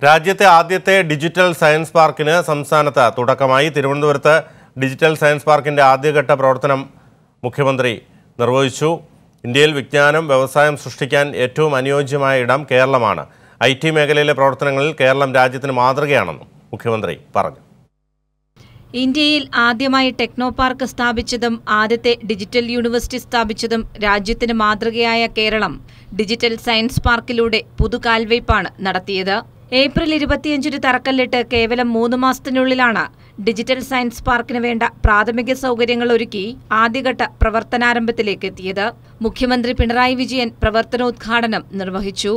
രാജ്യത്തെ ആദ്യത്തെ digital science പാർക്കിന് സംസ്ഥാനത്ത് തുടക്കമായി തിരുവനന്തപുരത്ത് ഡിജിറ്റൽ സയൻസ് പാർക്കിന്റെ ആദ്യഘട്ട പ്രവർത്തനം മുഖ്യമന്ത്രി നിർവഹിച്ചു ഇന്ത്യയിൽ വിജ്ഞാനം വ്യവസായം സൃഷ്ടിക്കാൻ ഏറ്റവും അനുയോജ്യമായ ഇടം കേരളമാണ് ഐ ടി മേഖലയിലെ പ്രവർത്തനങ്ങളിൽ കേരളം രാജ്യത്തിന് മാതൃകയാണെന്നും മുഖ്യമന്ത്രി പറഞ്ഞു ഇന്ത്യയിൽ ആദ്യമായി ടെക്നോ പാർക്ക് സ്ഥാപിച്ചതും ആദ്യത്തെ ഡിജിറ്റൽ യൂണിവേഴ്സിറ്റി സ്ഥാപിച്ചതും രാജ്യത്തിന് മാതൃകയായ കേരളം ഡിജിറ്റൽ സയൻസ് പാർക്കിലൂടെ പുതുകാൽവയ്പാണ് നടത്തിയത് ഏപ്രിൽ ഇരുപത്തിയഞ്ചിന് തറക്കല്ലിട്ട് കേവലം മൂന്ന് മാസത്തിനുള്ളിലാണ് ഡിജിറ്റൽ സയൻസ് പാർക്കിന് വേണ്ട പ്രാഥമിക സൗകര്യങ്ങൾ ഒരുക്കി ആദ്യഘട്ട പ്രവർത്തനാരംഭത്തിലേക്ക് എത്തിയത് മുഖ്യമന്ത്രി പിണറായി വിജയൻ പ്രവർത്തനോദ്ഘാടനം നിർവഹിച്ചു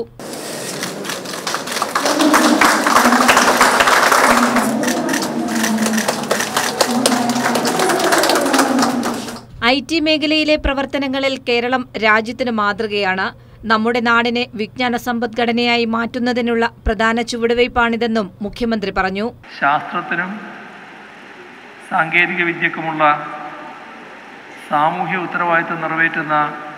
ഐ ടി മേഖലയിലെ പ്രവർത്തനങ്ങളിൽ കേരളം രാജ്യത്തിന് മാതൃകയാണ് നമ്മുടെ നാടിനെ വിജ്ഞാന സമ്പദ്ഘടനയായി മാറ്റുന്നതിനുള്ള പ്രധാന ചുവടുവയ്പ്പാണിതെന്നും മുഖ്യമന്ത്രി പറഞ്ഞു ശാസ്ത്രത്തിനും സാങ്കേതിക വിദ്യക്കുമുള്ള സാമൂഹ്യ ഉത്തരവാദിത്വം നിറവേറ്റുന്ന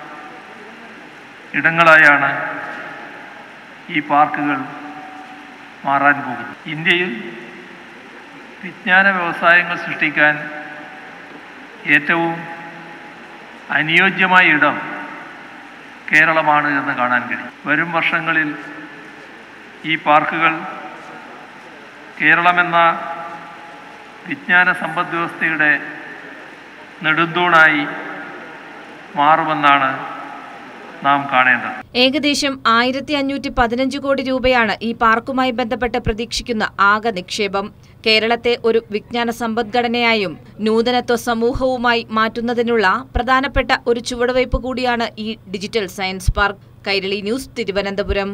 ഇടങ്ങളായാണ് ഈ പാർക്കുകൾ മാറാൻ പോകുന്നത് ഇന്ത്യയിൽ വിജ്ഞാന വ്യവസായങ്ങൾ സൃഷ്ടിക്കാൻ ഏറ്റവും അനുയോജ്യമായ ഇടം കേരളമാണ് എന്ന് കാണാൻ കഴിയും വരും വർഷങ്ങളിൽ ഈ പാർക്കുകൾ കേരളമെന്ന വിജ്ഞാന സമ്പദ് വ്യവസ്ഥയുടെ നെടുന്തൂണായി മാറുമെന്നാണ് നാം കാണേണ്ടത് ഏകദേശം ആയിരത്തി അഞ്ഞൂറ്റി പതിനഞ്ച് കോടി രൂപയാണ് ഈ പാർക്കുമായി ബന്ധപ്പെട്ട് പ്രതീക്ഷിക്കുന്ന ആകെ നിക്ഷേപം കേരളത്തെ ഒരു വിജ്ഞാന സമ്പദ്ഘടനയായും നൂതനത്വ സമൂഹവുമായി മാറ്റുന്നതിനുള്ള പ്രധാനപ്പെട്ട ഒരു ചുവടുവയ്പ് കൂടിയാണ് ഈ digital science park Kairali news Thiruvananthapuram